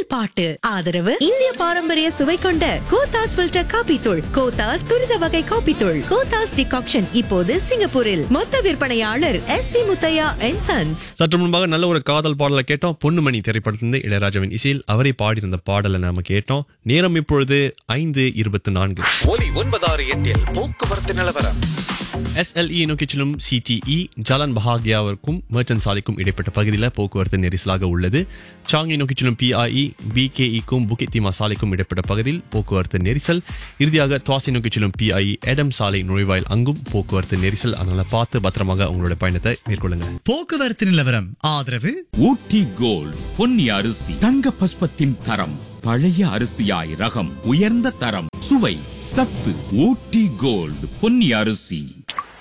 முதல் பாட்டு ஆதரவு இந்திய பாரம்பரிய சுவை கொண்ட கோத்தாஸ் ஃபில்டர் காபி தூள் கோத்தாஸ் துரித வகை காபி தூள் கோத்தாஸ் டிகாக்ஷன் இப்போது சிங்கப்பூரில் மொத்த விற்பனையாளர் S P Muthiah and sons சற்று முன்பாக நல்ல ஒரு காதல் பாடலை கேட்டோம் பொன்னுமணி திரைப்படத்திலிருந்து இளையராஜாவின் இசையில் அவரை பாடியிருந்த பாடலை நாம கேட்டோம் நேரம் இப்பொழுது ஐந்து இருபத்தி நான்கு ஒலி ஒன்பதாறு எட்டில் போக்குவரத்து நிலவரம் எஸ்எல்இ நோக்கி செல்லும் சிடிஇ ஜலன் பஹாகியாவிற்கும் மர்ச்சன்ட் சாலைக்கும் இடைப்பட்ட பகுதியில் போக்குவரத்து நெரிசலாக உள்ளது சாங்கி நோக்கி செல்லும் பிஐஇ பிகேஇக்கும் புக்கித்திமா சாலைக்கும் இடைப்பட்ட பகுதியில் போக்குவரத்து நெரிசல் இறுதியாக துவாசி நோக்கி செல்லும் பிஐஇ எடம் சாலை நுழைவாயில் அங்கும் போக்குவரத்து நெரிசல் அதனால பார்த்து பத்திரமாக உங்களோட பயணத்தை மேற்கொள்ளுங்க போக்குவரத்து நிலவரம் ஆதரவு ஊட்டி கோல்ட் பொன்னி அரிசி தங்க பஸ்பத்தின் தரம் பழைய அரிசியாய் ரகம் உயர்ந்த தரம் சுவை சத்து ஊட்டி கோல்ட் பொன்னி அரிசி